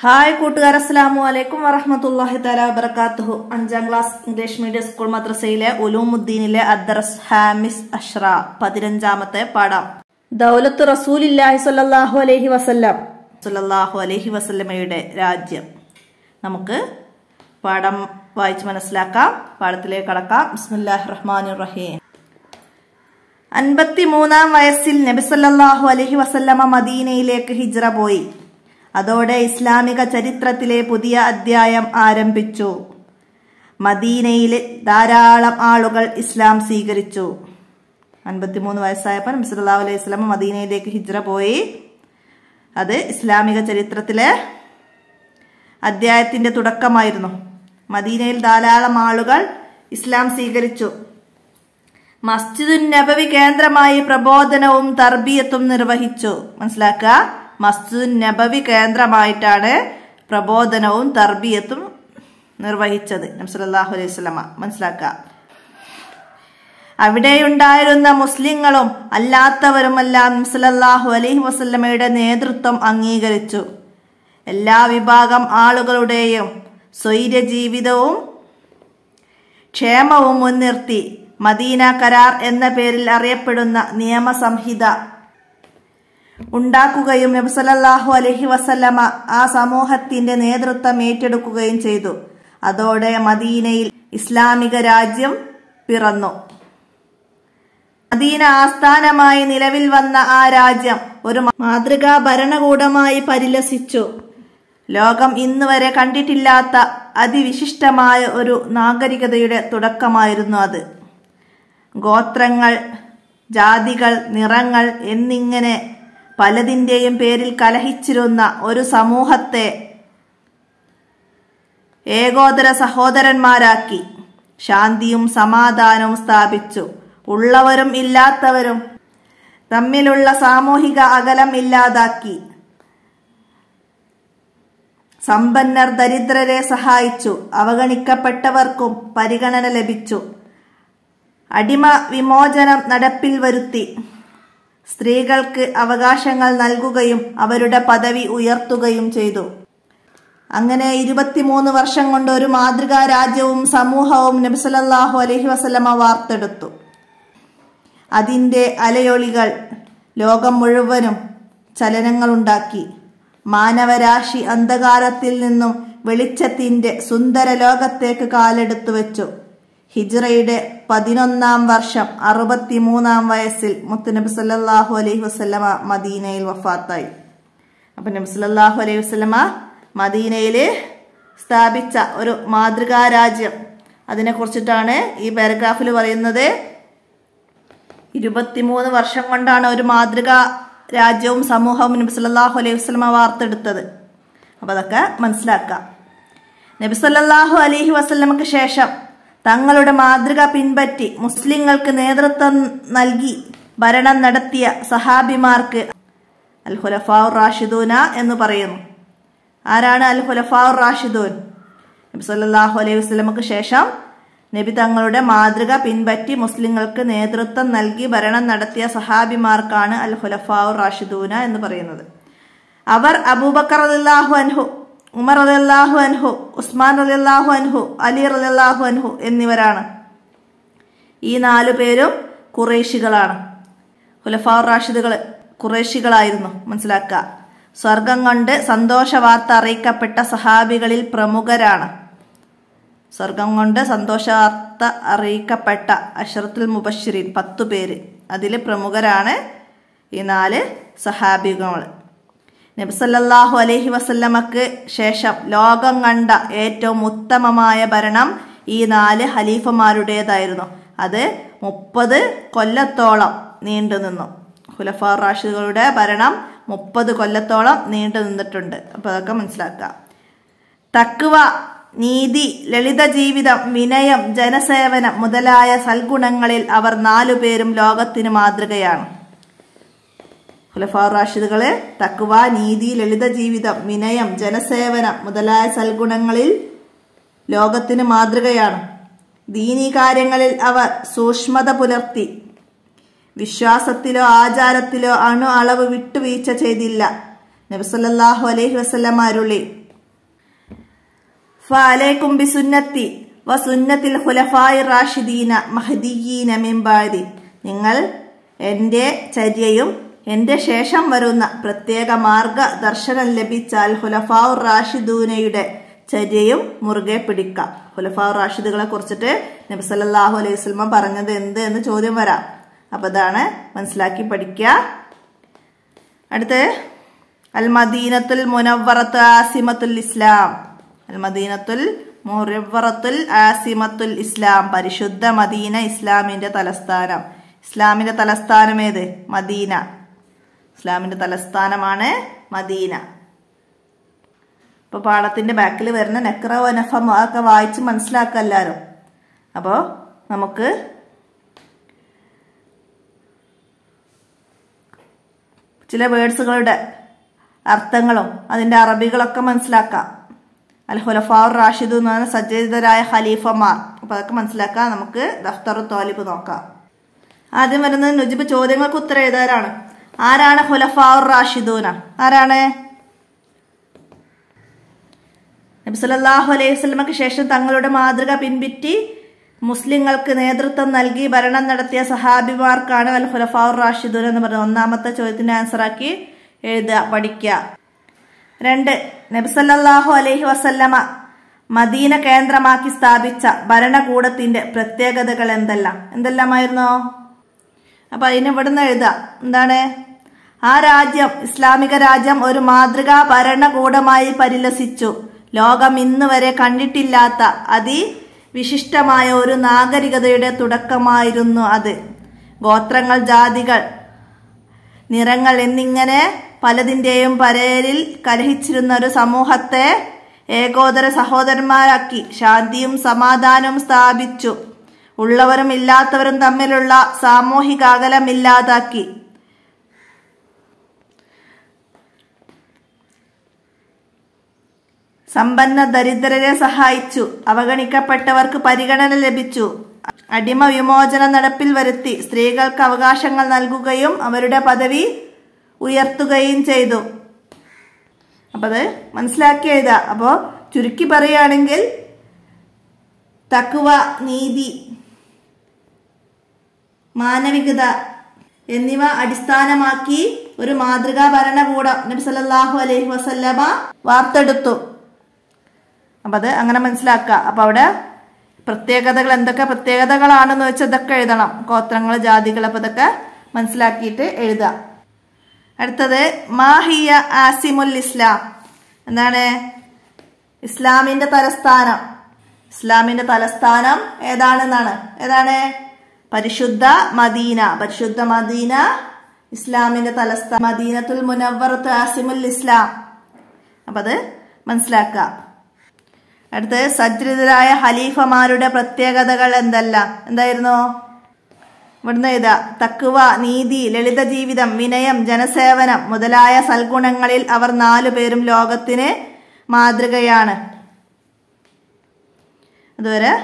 hi കൂട്ടുകാർ അസ്സലാമു അലൈക്കും വറഹമത്തല്ലാഹി തല വബർക്കാത്തുഹു അഞ്ചാം ക്ലാസ് ഇംഗ്ലീഷ് മീഡിയം സ്കൂൾ മദ്രസയിലെ ഉലൂമുദ്ദീനിലെ അദ്ദറസ് ഹാമിസ് അഷ്റ പതിനഞ്ചാമത്തെ പാഠം ദൗലത്ത് റസൂലില്ലാഹി സ്വല്ലല്ലാഹു അലൈഹി വസല്ലം സ്വല്ലല്ലാഹു അലൈഹി വസല്ലമയുടെ രാജ്യം നമുക്ക് പാഠം വായിച്ച് മനസ്സിലാക്കാം പാഠത്തിലേക്ക് കടക്കാം ബിസ്മില്ലാഹി റഹ്മാനിർ റഹീം അൻപത്തിമൂന്നാം വയസ്സിൽ നബിസല്ലാഹു അലഹി വസല്ലമ മദീനയിലേക്ക് ഹിജ്റ പോയി അതോടെ ഇസ്ലാമിക ചരിത്രത്തിലെ പുതിയ അധ്യായം ആരംഭിച്ചു മദീനയിൽ ധാരാളം ആളുകൾ ഇസ്ലാം സ്വീകരിച്ചു അൻപത്തിമൂന്ന് വയസ്സായപ്പോൾ നബി സല്ലല്ലാഹു അലൈഹി വസല്ലമ മദീനയിലേക്ക് ഹിജ്റ പോയി അത് ഇസ്ലാമിക ചരിത്രത്തിലെ അധ്യായത്തിന്റെ തുടക്കമായിരുന്നു മദീനയിൽ ധാരാളം ആളുകൾ ഇസ്ലാം സ്വീകരിച്ചു മസ്ജിദുൻ നബവി കേന്ദ്രമായി പ്രബോധനവും തർബീയത്തും നിർവഹിച്ചു മനസ്സിലാക്കുക മസ്ജിദുൻ നബവി കേന്ദ്രമായിട്ടാണ് പ്രബോധനവും തർബീയത്തും നിർവഹിച്ചത് നബ്സലാഹു അലൈഹി സ്വലമ മനസ്സിലാക്കുക അവിടെയുണ്ടായിരുന്ന മുസ്ലിങ്ങളും അല്ലാത്തവരുമെല്ലാം നബ്സലാഹു അലൈഹി വസല്ലമയുടെ നേതൃത്വം അംഗീകരിച്ചു എല്ലാ വിഭാഗം ആളുകളുടെയും സ്വൈര്യ ജീവിതവും ക്ഷേമവും മുൻനിർത്തി മദീന കരാർ എന്ന പേരിൽ അറിയപ്പെടുന്ന നിയമസംഹിത ഉണ്ടാക്കുകയും നബ്സലല്ലാഹു അലഹി വസല്ലമ ആ സമൂഹത്തിന്റെ നേതൃത്വം ഏറ്റെടുക്കുകയും ചെയ്തു അതോടെ മദീനയിൽ ഇസ്ലാമിക രാജ്യം പിറന്നു മദീന ആസ്ഥാനമായി നിലവിൽ വന്ന ആ രാജ്യം ഒരു മാതൃകാ ഭരണകൂടമായി പരിലസിച്ചു ലോകം ഇന്ന് വരെ കണ്ടിട്ടില്ലാത്ത അതിവിശിഷ്ടമായ ഒരു നാഗരികതയുടെ തുടക്കമായിരുന്നു അത് ഗോത്രങ്ങൾ ജാതികൾ നിറങ്ങൾ എന്നിങ്ങനെ പലതിൻ്റെയും പേരിൽ കലഹിച്ചിരുന്ന ഒരു സമൂഹത്തെ ഏകോദര സഹോദരന്മാരാക്കി ശാന്തിയും സമാധാനവും സ്ഥാപിച്ചു ഉള്ളവരും ഇല്ലാത്തവരും തമ്മിലുള്ള സാമൂഹിക അകലം ഇല്ലാതാക്കി സമ്പന്നർ ദരിദ്രരെ സഹായിച്ചു അവഗണിക്കപ്പെട്ടവർക്കും പരിഗണന ലഭിച്ചു അടിമ വിമോചനം നടപ്പിൽ വരുത്തി സ്ത്രീകൾക്ക് അവകാശങ്ങൾ നൽകുകയും അവരുടെ പദവി ഉയർത്തുകയും ചെയ്തു അങ്ങനെ ഇരുപത്തിമൂന്ന് വർഷം കൊണ്ട് ഒരു മാതൃകാ രാജ്യവും സമൂഹവും നബിസലല്ലാഹു അലഹി വസല്ലമ വാർത്തെടുത്തു അതിൻ്റെ അലയൊളികൾ ലോകം മുഴുവനും ചലനങ്ങളുണ്ടാക്കി മാനവരാശി അന്ധകാരത്തിൽ നിന്നും വെളിച്ചത്തിന്റെ സുന്ദര ലോകത്തേക്ക് കാലെടുത്തു വെച്ചു ഹിജ്റയുടെ പതിനൊന്നാം വർഷം അറുപത്തിമൂന്നാം വയസ്സിൽ മുത്തുനബി സല്ലാഹു അലൈഹി വസ്ലമ മദീനയിൽ വഫാത്തായി അപ്പൊ നബി സല്ലാഹു അലൈഹി വസ്ലമ മദീനയിൽ സ്ഥാപിച്ച ഒരു മാതൃകാ രാജ്യം അതിനെ കുറിച്ചിട്ടാണ് ഈ പാരഗ്രാഫിൽ പറയുന്നത് ഇരുപത്തിമൂന്ന് വർഷം കൊണ്ടാണ് ഒരു മാതൃകാ രാജ്യവും സമൂഹവും നബി സല്ലാഹു അലൈഹി വസ്ലമ വാർത്തെടുത്തത് അപ്പൊ അതൊക്കെ മനസ്സിലാക്കാം നബി സല്ലാഹു അലൈഹി വസ്ലമക്ക് ശേഷം തങ്ങളുടെ മാതൃക പിൻപറ്റി മുസ്ലിങ്ങൾക്ക് നേതൃത്വം നൽകി ഭരണം നടത്തിയ സഹാബിമാർക്ക് അൽ ഹുലഫാഉർ റാഷിദൂന എന്ന് പറയുന്നു ആരാണ് അൽ ഹുലഫാഉർ റാഷിദൂൻ നബി സല്ലാഹു അലൈഹി വസ്ലമക്ക് ശേഷം നബി തങ്ങളുടെ മാതൃക പിൻപറ്റി മുസ്ലിങ്ങൾക്ക് നേതൃത്വം നൽകി ഭരണം നടത്തിയ സഹാബിമാർക്കാണ് അൽ ഹുലഫാഉർ റാഷിദൂന എന്ന് പറയുന്നത് അവർ അബൂബക്കർ അലില്ലാഹു അൻഹു ഉമർ അലിയല്ലാഹു അൻഹു ഉസ്മാൻ അലിയല്ലാഹു അൻഹു അലി അലിയല്ലാഹു അൻഹു എന്നിവരാണ് ഈ നാലു പേരും കുറേശികളാണ് ഹുലഫാർ റാഷിദുകൾ കുറേശികളായിരുന്നു മനസ്സിലാക്കുക സ്വർഗം കൊണ്ട് സന്തോഷ വാർത്ത അറിയിക്കപ്പെട്ട സഹാബികളിൽ പ്രമുഖരാണ് സ്വർഗം കൊണ്ട് സന്തോഷ വാർത്ത അറിയിക്കപ്പെട്ട അഷറത്തുൽ മുബഷിറിൻ പത്തു പേര് അതിൽ പ്രമുഖരാണ് ഈ നാല് സഹാബികൾ നബ്സല്ലാഹു അലഹി വസല്ലമക്ക് ശേഷം ലോകം കണ്ട ഏറ്റവും ഉത്തമമായ ഭരണം ഈ നാല് ഹലീഫമാരുടേതായിരുന്നു അത് മുപ്പത് കൊല്ലത്തോളം നീണ്ടു നിന്നു ഹുലഫാർ റാഷിദുകളുടെ ഭരണം മുപ്പത് കൊല്ലത്തോളം നീണ്ടു നിന്നിട്ടുണ്ട് അപ്പൊ അതൊക്കെ മനസ്സിലാക്കാം തക്കുവ നീതി ലളിത ജീവിതം വിനയം ജനസേവനം മുതലായ സൽഗുണങ്ങളിൽ അവർ നാലുപേരും ലോകത്തിന് മാതൃകയാണ് ഖുലഫാർ റാഷിദുകളെ തക്കുവ നീതി ലളിത ജീവിതം വിനയം ജനസേവനം മുതലായ സൽഗുണങ്ങളിൽ ലോകത്തിന് മാതൃകയാണ് ദീനീ കാര്യങ്ങളിൽ അവർ സൂക്ഷ്മത പുലർത്തി വിശ്വാസത്തിലോ ആചാരത്തിലോ അണു അളവ് വിട്ടുവീഴ്ച ചെയ്തില്ല നബിസല്ലാഹു അലൈഹി വസ്ലം അരുളി ഫാലേക്കും ബി സുന്നത്തി വ സുന്നത്തിൽ ഖുലഫായി റാഷിദീന മഹദീയീന മിംബാദി നിങ്ങൾ എൻ്റെ ചര്യയും എൻ്റെ ശേഷം വരുന്ന പ്രത്യേക മാർഗ ദർശനം ലഭിച്ചാൽ ഹുലഫാഉ റാഷിദൂനയുടെ ചര്യയും മുറുകെ പിടിക്കാം ഹുലഫാഉ റാഷിദുകളെ കുറിച്ചിട്ട് നബി സല്ലല്ലാഹു അലൈഹി വസല്ലം പറഞ്ഞത് എന്ത് എന്ന് ചോദ്യം വരാം അപ്പൊ അതാണ് മനസ്സിലാക്കി പഠിക്കുക അടുത്ത് അൽ മദീനത്തുൽ മുനവ്വറത്ത് ആസിമത്തുൽ ഇസ്ലാം അൽ മദീനത്തുൽ മുനവ്വറത്തുൽ ആസിമത്തുൽ ഇസ്ലാം പരിശുദ്ധ മദീന ഇസ്ലാമിന്റെ തലസ്ഥാനം ഇസ്ലാമിന്റെ തലസ്ഥാനം ഏത് മദീന ഇസ്ലാമിന്റെ തലസ്ഥാനമാണ് മദീന ഇപ്പൊ പാഠത്തിന്റെ ബാക്കിൽ വരുന്ന നെക്ര വനഫം ഒക്കെ വായിച്ച് മനസ്സിലാക്കുക എല്ലാവരും അപ്പോൾ നമുക്ക് ചില വേർഡ്സുകളുടെ അർത്ഥങ്ങളും അതിന്റെ അറബികളൊക്കെ മനസ്സിലാക്കാം അൽ ഹുലഫാർ റാഷിദു എന്ന് പറഞ്ഞ സജ്ജിതരായ ഖലീഫമാർ അപ്പൊ അതൊക്കെ മനസ്സിലാക്കാം നമുക്ക് ദഫ്തർ തോലിബ് നോക്കാം ആദ്യം വരുന്നത് നുജിബ് ചോദ്യങ്ങൾക്ക് ഉത്തരം എഴുതാനാണ് ആരാണ് ഹുലഫാർ റാഷിദൂന ആരാണ് നബ്സലല്ലാഹു അലൈഹി വസല്ലമക്ക് ശേഷം തങ്ങളുടെ മാതൃക പിൻപറ്റി മുസ്ലിങ്ങൾക്ക് നേതൃത്വം നൽകി ഭരണം നടത്തിയ സഹാബിമാർക്കാണ് അൽ ഖുലഫാഉർ റാഷിദൂൻ എന്ന് പറയുന്നത് ഒന്നാമത്തെ ചോദ്യത്തിന്റെ ആൻസറാക്കി എഴുതുക പഠിക്കുക രണ്ട് നബ്സല്ലാഹു അലൈഹി വസല്ലമ മദീന കേന്ദ്രമാക്കി സ്ഥാപിച്ച ഭരണകൂടത്തിന്റെ പ്രത്യേകതകൾ എന്തെല്ലാം എന്തെല്ലാമായിരുന്നോ അപ്പൊ അതിന് ഇവിടുന്ന് എഴുതാം എന്താണ് ആ രാജ്യം ഇസ്ലാമിക രാജ്യം ഒരു മാതൃകാ ഭരണകൂടമായി പരിലസിച്ചു ലോകം ഇന്ന് വരെ കണ്ടിട്ടില്ലാത്ത അതി വിശിഷ്ടമായ ഒരു നാഗരികതയുടെ തുടക്കമായിരുന്നു അത് ഗോത്രങ്ങൾ ജാതികൾ നിറങ്ങൾ എന്നിങ്ങനെ പലതിൻ്റെയും പരേരിൽ കലഹിച്ചിരുന്ന ഒരു സമൂഹത്തെ ഏകോദര സഹോദരന്മാരാക്കി ശാന്തിയും സമാധാനവും സ്ഥാപിച്ചു ഉള്ളവരും ഇല്ലാത്തവരും തമ്മിലുള്ള സാമൂഹിക അകലം ഇല്ലാതാക്കി സമ്പന്ന ദരിദ്രരെ സഹായിച്ചു അവഗണിക്കപ്പെട്ടവർക്ക് പരിഗണന ലഭിച്ചു അടിമ വിമോചനം നടപ്പിൽ വരുത്തി സ്ത്രീകൾക്ക് അവകാശങ്ങൾ നൽകുകയും അവരുടെ പദവി ഉയർത്തുകയും ചെയ്തു അപ്പൊ അത് മനസ്സിലാക്കി എഴുതാ അപ്പോ ചുരുക്കി പറയുകയാണെങ്കിൽ തക്കുവ നീതി മാനവികത എന്നിവ അടിസ്ഥാനമാക്കി ഒരു മാതൃകാ ഭരണകൂടം നബി സല്ലല്ലാഹു അലൈഹി വസല്ലമ വാർത്തെടുത്തു അപ്പൊ അത് അങ്ങനെ മനസ്സിലാക്കുക അപ്പൊ അവിടെ പ്രത്യേകതകൾ എന്തൊക്കെ പ്രത്യേകതകളാണെന്ന് വെച്ചാൽ ഇതൊക്കെ എഴുതണം ഗോത്രങ്ങൾ ജാതികൾ അപ്പൊ ഇതൊക്കെ മനസ്സിലാക്കിയിട്ട് എഴുതുക അടുത്തത് മാഹിയ ആസിമുൽ ഇസ്ലാം എന്താണ് ഇസ്ലാമിന്റെ തലസ്ഥാനം ഇസ്ലാമിന്റെ തലസ്ഥാനം ഏതാണെന്നാണ് ഏതാണ് പരിശുദ്ധ മദീന പരിശുദ്ധ മദീന ഇസ്ലാമിന്റെ തലസ്ഥാനം മദീനത്തുൽ മുനവ്വറത്ത് ആസിമുൽ ഇസ്ലാം അപ്പൊ അത് മനസ്സിലാക്കുക അടുത്ത് സജ്ജിതരായ ഹലീഫമാരുടെ പ്രത്യേകതകൾ എന്തല്ല എന്തായിരുന്നു ഇവിടുന്ന് ഇതാ തക്കുവ നീതി ലളിത ജീവിതം വിനയം ജനസേവനം മുതലായ സൽഗുണങ്ങളിൽ അവർ നാലു പേരും ലോകത്തിന് മാതൃകയാണ് അതുവരെ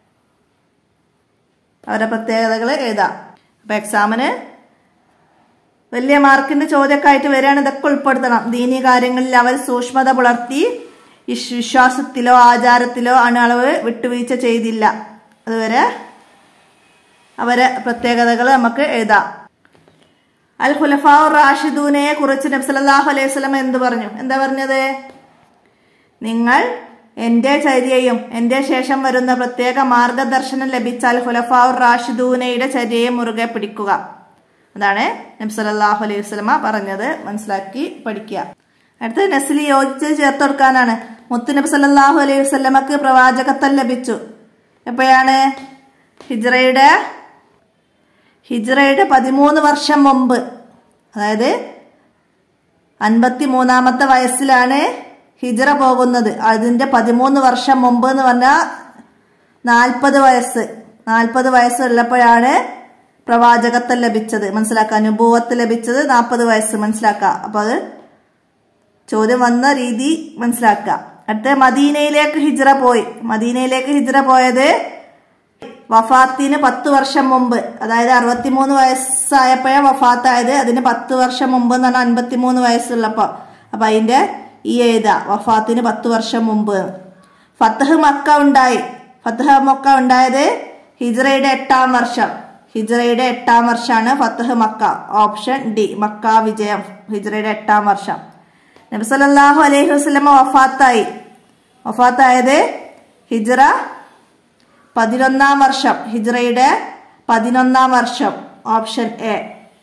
അവരുടെ പ്രത്യേകതകൾ എഴുതാം അപ്പൊ എക്സാമിന് വലിയ മാർക്കിന്റെ ചോദ്യമൊക്കെ ആയിട്ട് വരികയാണ് ഇതൊക്കെ ഉൾപ്പെടുത്തണം ദീനി കാര്യങ്ങളിൽ അവർ സൂക്ഷ്മത പുലർത്തി വിശ്- വിശ്വാസത്തിലോ ആചാരത്തിലോ അണുളവ് വിട്ടുവീഴ്ച ചെയ്തില്ല അതുവരെ അവരെ പ്രത്യേകതകൾ നമുക്ക് എഴുതാം അൽ ഖുലഫാ റാഷിദൂനെ കുറിച്ച് നബ്സലാഹു അലൈഹി സ്വലം എന്ത് പറഞ്ഞു എന്താ പറഞ്ഞത് നിങ്ങൾ എന്റെ ചര്യയും എന്റെ ശേഷം വരുന്ന പ്രത്യേക മാർഗദർശനം ലഭിച്ചാൽ ഖുലഫാ റാഷിദൂനയുടെ ചര്യയെ മുറുകെ പിടിക്കുക അതാണ് നബ്സലാഹു അലൈഹി വസ്ലമ പറഞ്ഞത് മനസ്സിലാക്കി പഠിക്കുക അടുത്ത് നസ്ലി യോജിച്ച് ചേർത്ത് കൊടുക്കാനാണ് മുത്തു നബി സല്ലല്ലാഹു അലൈഹി വസല്ലമക്ക് പ്രവാചകത്വം ലഭിച്ചു എപ്പോഴാണ് ഹിജ്റയുടെ ഹിജ്റയുടെ പതിമൂന്ന് വർഷം മുമ്പ് അതായത് അൻപത്തി മൂന്നാമത്തെ വയസ്സിലാണ് ഹിജ്റ പോകുന്നത് അതിന്റെ പതിമൂന്ന് വർഷം മുമ്പ് എന്ന് പറഞ്ഞാൽ നാൽപ്പത് വയസ്സ് നാൽപ്പത് വയസ്സുള്ളപ്പോഴാണ് പ്രവാചകത്വം ലഭിച്ചത് മനസ്സിലാക്കുക അനുഭവത്ത് ലഭിച്ചത് നാൽപ്പത് വയസ്സ് മനസ്സിലാക്കുക അപ്പൊ അത് ചോദ്യം വന്ന രീതി മനസ്സിലാക്കുക അടുത്ത മദീനയിലേക്ക് ഹിജ്റ പോയി മദീനയിലേക്ക് ഹിജ്റ പോയത് വഫാത്തിന് പത്ത് വർഷം മുമ്പ് അതായത് അറുപത്തിമൂന്ന് വയസ്സായപ്പോഴേ വഫാത്തായത് അതിന് പത്ത് വർഷം മുമ്പ് എന്ന് പറഞ്ഞാൽ അൻപത്തിമൂന്ന് വയസ്സുള്ളപ്പോ അപ്പൊ അതിന്റെ ഈ എഴുത വഫാത്തിന് പത്ത് വർഷം മുമ്പ് ഫത്തഹ് മക്ക ഉണ്ടായി ഫത്തഹ് മക്ക ഉണ്ടായത് ഹിജ്റയുടെ എട്ടാം വർഷം ഹിജ്റയുടെ എട്ടാം വർഷമാണ് ഫത്തഹ് മക്ക ഓപ്ഷൻ ഡി മക്ക വിജയം ഹിജ്റയുടെ എട്ടാം വർഷം നബി സല്ലല്ലാഹു അലൈഹി വസല്ലമ വഫാത്തായി വഫാത്തായത് ഹിജ്റ പതിനൊന്നാം വർഷം ഹിജ്റയുടെ പതിനൊന്നാം വർഷം ഓപ്ഷൻ എ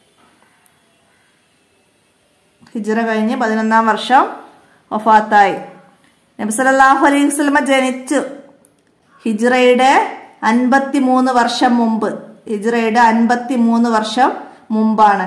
ഹിജ്റ കഴിഞ്ഞ് പതിനൊന്നാം വർഷം വഫാത്തായി നബി സല്ലല്ലാഹു അലൈഹി വസല്ലമ ജനിച്ചു ഹിജ്റയുടെ അൻപത്തി മൂന്ന് വർഷം മുമ്പ് ഹിജ്റയുടെ അൻപത്തി മൂന്ന് വർഷം മുമ്പാണ്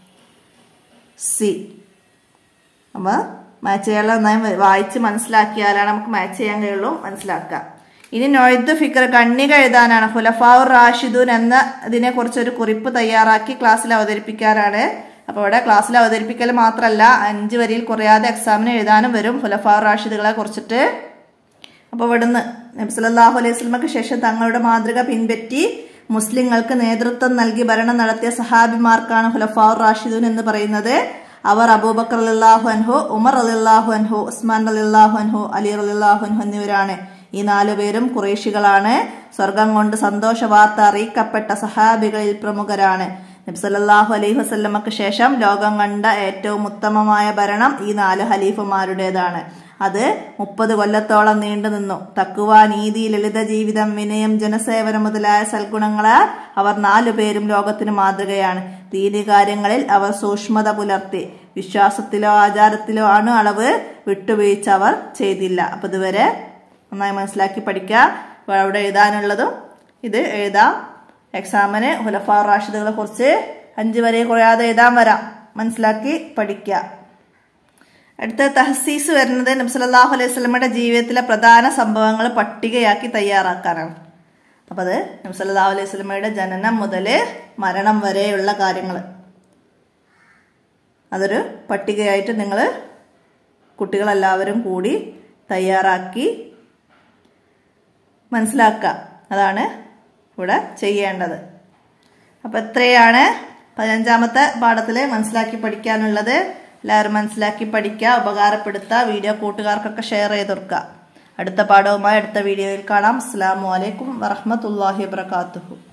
സി അപ്പൊ മാച്ച് ചെയ്യാനുള്ള നന്നായി വായിച്ച് മനസ്സിലാക്കിയാലാണ് നമുക്ക് മാച്ച് ചെയ്യാൻ കഴിയുള്ളൂ മനസ്സിലാക്കുക ഇനി നൊയ്ദ് ഫിക്കർ കണ്ണിക എഴുതാനാണ് ഹുലഫാവുർ റാഷിദൂൻ എന്ന ഇതിനെ കുറിച്ചൊരു കുറിപ്പ് തയ്യാറാക്കി ക്ലാസ്സിൽ അവതരിപ്പിക്കാനാണ് അപ്പോൾ ഇവിടെ ക്ലാസ്സിൽ അവതരിപ്പിക്കൽ മാത്രമല്ല അഞ്ച് വരിയിൽ കുറയാതെ എക്സാമിന് എഴുതാനും വരും ഹുലഫാവുർ റാഷിദുകളെ കുറിച്ചിട്ട് അപ്പോൾ ഇവിടുന്ന് നബ്സലാഹു അലൈഹി സ്വലമക്ക് ശേഷം തങ്ങളുടെ മാതൃക പിൻപറ്റി മുസ്ലിങ്ങൾക്ക് നേതൃത്വം നൽകി ഭരണം നടത്തിയ സഹാബിമാർക്കാണ് ഹുലഫാവുർ റാഷിദൂൻ എന്ന് പറയുന്നത് അവർ അബൂബക്കർ അലിള്ളാഹു അൻഹു ഉമർ അലിള്ളാഹു അൻഹു ഉസ്മാൻ അലിള്ളാഹു അൻഹു അലി അലിള്ളാഹു അൻഹു എന്നിവരാണ് ഈ നാലുപേരും കുറേശികളാണ് സ്വർഗം കൊണ്ട് സന്തോഷ വാർത്ത അറിയിക്കപ്പെട്ട സഹാബികളിൽ പ്രമുഖരാണ് നബ്സല്ലാഹു അലൈഹി വസല്ലമക്ക് ശേഷം ലോകം കണ്ട ഏറ്റവും ഉത്തമമായ ഭരണം ഈ നാല് ഹലീഫുമാരുടേതാണ് അത് മുപ്പത് കൊല്ലത്തോളം നീണ്ടു നിന്നു തക്കുവ നീതി ലളിത ജീവിതം വിനയം ജനസേവനം മുതലായ സൽഗുണങ്ങളാൽ അവർ നാലുപേരും ലോകത്തിന് മാതൃകയാണ് ദീനി കാര്യങ്ങളിൽ അവർ സൂക്ഷ്മത പുലർത്തി വിശ്വാസത്തിലോ ആചാരത്തിലോ ആണ് അളവ് വിട്ടുവീഴ്ച അവർ ചെയ്തില്ല അപ്പൊ ഇതുവരെ നന്നായി മനസ്സിലാക്കി പഠിക്കുക അവിടെ എഴുതാനുള്ളതും ഇത് എഴുതാം എക്സാമിന് ഹുലഫാ റാഷിദുകളെ കുറിച്ച് അഞ്ച് വരെ കുറയാതെ എഴുതാൻ വരാം മനസ്സിലാക്കി പഠിക്കുക അടുത്ത തഹസീസ് വരുന്നത് നബ്സലാഹു അലൈഹി സ്വലമയുടെ ജീവിതത്തിലെ പ്രധാന സംഭവങ്ങൾ പട്ടികയാക്കി തയ്യാറാക്കാനാണ് അപ്പം അത് നബ്സല്ലാഹു അലൈഹി സ്വലമയുടെ ജനനം മുതൽ മരണം വരെയുള്ള കാര്യങ്ങൾ അതൊരു പട്ടികയായിട്ട് നിങ്ങൾ കുട്ടികളെല്ലാവരും കൂടി തയ്യാറാക്കി മനസ്സിലാക്കുക അതാണ് ഇവിടെ ചെയ്യേണ്ടത് അപ്പം എത്രയാണ് പതിനഞ്ചാമത്തെ പാഠത്തിൽ മനസ്സിലാക്കി പഠിക്കാനുള്ളത് എല്ലാവരും മനസ്സിലാക്കി പഠിക്കുക ഉപകാരപ്പെടുത്തുക വീഡിയോ കൂട്ടുകാർക്കൊക്കെ ഷെയർ ചെയ്ത് കൊടുക്കുക അടുത്ത പാഠവുമായി അടുത്ത വീഡിയോയിൽ കാണാം അസ്സാം വലൈക്കും വറഹമത്തല്ലാഹി വാത്തു